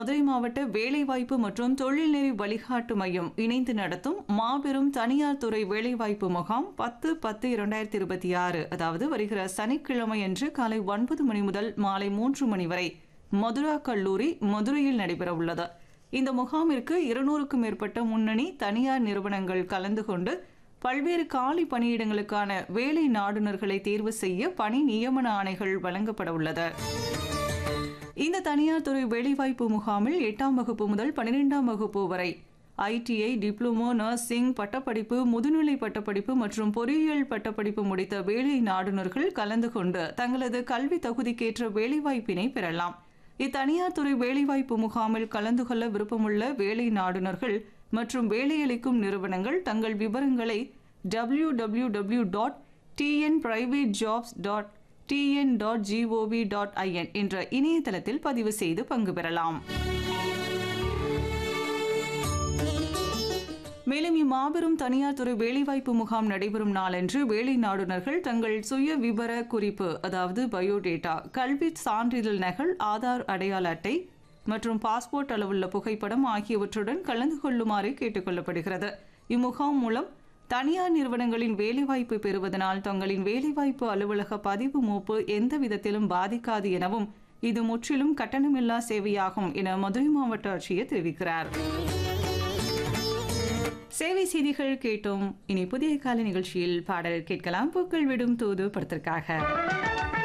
மதுரை மாவட்ட வேலைவாய்ப்பு மற்றும் தொழில்நெறி வழிகாட்டு மையம் இணைந்து நடத்தும் மாபெரும் தனியார் துறை வேலைவாய்ப்பு முகாம் பத்து பத்து இரண்டாயிரத்தி இருபத்தி ஆறு அதாவது வருகிற சனிக்கிழமையன்று காலை ஒன்பது மணி முதல் மாலை மூன்று மணி வரை மதுரா கல்லூரி மதுரையில் நடைபெறவுள்ளது இந்த முகாமிற்கு இருநூறுக்கும் மேற்பட்ட முன்னணி தனியார் நிறுவனங்கள் கலந்து கொண்டு பல்வேறு காலி பணியிடங்களுக்கான வேலை நாடுனர்களை தேர்வு செய்ய பணி நியமன ஆணைகள் வழங்கப்பட உள்ளது இந்த தனியார் துறை வேலைவாய்ப்பு முகாமில் எட்டாம் வகுப்பு முதல் பன்னிரெண்டாம் வகுப்பு வரை ஐடிஐ டிப்ளமோ நர்சிங் பட்டப்படிப்பு முதுநிலை பட்டப்படிப்பு மற்றும் பொறியியல் பட்டப்படிப்பு முடித்த வேலை நாடுனர்கள் கலந்து கொண்டு தங்களது கல்வி தகுதிக்கேற்ற வேலைவாய்ப்பினை பெறலாம் இத்தனியார் துறை வேலைவாய்ப்பு முகாமில் கலந்து கொள்ள விருப்பமுள்ள வேலை நாடுனர்கள் மற்றும் வேலையளிக்கும் நிறுவனங்கள் தங்கள் விவரங்களை W W W dot TN private jobs dot TN dot GOV dot IN என்ற இணையதளத்தில் பதிவு செய்து பங்கு பெறலாம் மேலும் இம்மாபெரும் தனியார் துறை வேலைவாய்ப்பு முகாம் நடைபெறும் நாளன்று வேலை நாடுனர்கள் தங்கள் சுய விவர குறிப்பு அதாவது பயோடேட்டா கல்வி சான்றிதழ் நகல் ஆதார் அடையாள அட்டை மற்றும் பாஸ்போர்ட் அளவுள்ள புகைப்படம் ஆகியவற்றுடன் கலந்து கொள்ளுமாறு கேட்டுக்கொள்ளப்படுகிறது இம்முகாம் மூலம் தனியார் நிறுவனங்களின் வேலைவாய்ப்பு பெறுவதனால் தங்களின் வேலைவாய்ப்பு அலுவலக பதிவு மூப்பு எந்த விதத்திலும் பாதிக்காது எனவும் இது முற்றிலும் கட்டணமில்லா சேவையாகும் என மதுரை மாவட்ட ஆட்சியர் தெரிவிக்கிறார் சேவை செய்திகள் கேட்டோம் இனி புதிய கால நிகழ்ச்சியில் பாடல் கேட்கலாம் பூக்கள் விடும் தூது படத்திற்காக